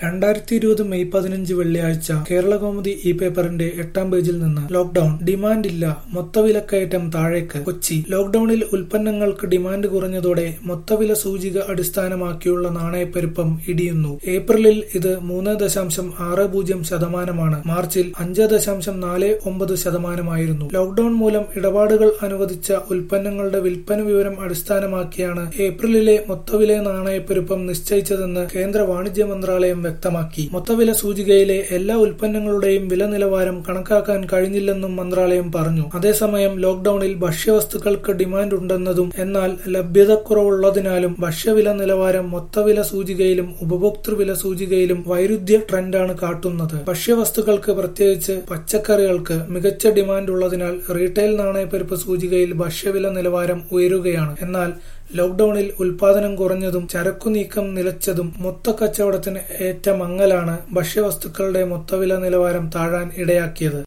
രണ്ടായിരത്തി ഇരുപത് മെയ് പതിനഞ്ച് വെള്ളിയാഴ്ച കേരളകൗമുദി ഇ പേപ്പറിന്റെ എട്ടാം പേജിൽ നിന്ന് ലോക്ഡൌൺ ഡിമാൻഡ് ഇല്ല മൊത്തവിലക്കയറ്റം താഴേക്ക് കൊച്ചി ലോക്ഡൌണിൽ ഉൽപ്പന്നങ്ങൾക്ക് ഡിമാൻഡ് കുറഞ്ഞതോടെ മൊത്തവില സൂചിക അടിസ്ഥാനമാക്കിയുള്ള നാണയപ്പെരുപ്പം ഇടിയുന്നു ഏപ്രിലിൽ ഇത് മൂന്ന് ദശാംശം ആറ് പൂജ്യം ശതമാനമാണ് മാർച്ചിൽ അഞ്ച് ദശാംശം നാല് ഒമ്പത് ശതമാനമായിരുന്നു ലോക്ഡൌൺ മൂലം ഇടപാടുകൾ അനുവദിച്ച ഉൽപ്പന്നങ്ങളുടെ വിൽപ്പന വിവരം അടിസ്ഥാനമാക്കിയാണ് ഏപ്രിലിലെ മൊത്തവില നാണയപ്പെരുപ്പം നിശ്ചയിച്ചതെന്ന് കേന്ദ്ര വാണിജ്യ മന്ത്രാലയം വ്യക്തമാക്കി മൊത്തവില സൂചികയിലെ എല്ലാ ഉൽപ്പന്നങ്ങളുടെയും വില നിലവാരം കണക്കാക്കാൻ കഴിഞ്ഞില്ലെന്നും മന്ത്രാലയം പറഞ്ഞു അതേസമയം ലോക്ഡൌണിൽ ഭക്ഷ്യവസ്തുക്കൾക്ക് ഡിമാൻഡ് ഉണ്ടെന്നതും എന്നാൽ ലഭ്യതക്കുറവുള്ളതിനാലും ഭക്ഷ്യവില നിലവാരം മൊത്തവില സൂചികയിലും ഉപഭോക്തൃവില സൂചികയിലും വൈരുദ്ധ്യ ട്രെൻഡാണ് കാട്ടുന്നത് ഭക്ഷ്യവസ്തുക്കൾക്ക് പ്രത്യേകിച്ച് പച്ചക്കറികൾക്ക് മികച്ച ഡിമാൻഡ് ഉള്ളതിനാൽ റീറ്റെയിൽ നാണയപ്പെരുപ്പ് സൂചികയിൽ ഭക്ഷ്യവില നിലവാരം ഉയരുകയാണ് എന്നാൽ ലോക്ഡൌണിൽ ഉൽപാദനം കുറഞ്ഞതും ചരക്കു നീക്കം നിലച്ചതും മൊത്ത കച്ചവടത്തിന് ഏറ്റ മങ്ങലാണ് ഭക്ഷ്യവസ്തുക്കളുടെ മൊത്തവില നിലവാരം താഴാൻ ഇടയാക്കിയത്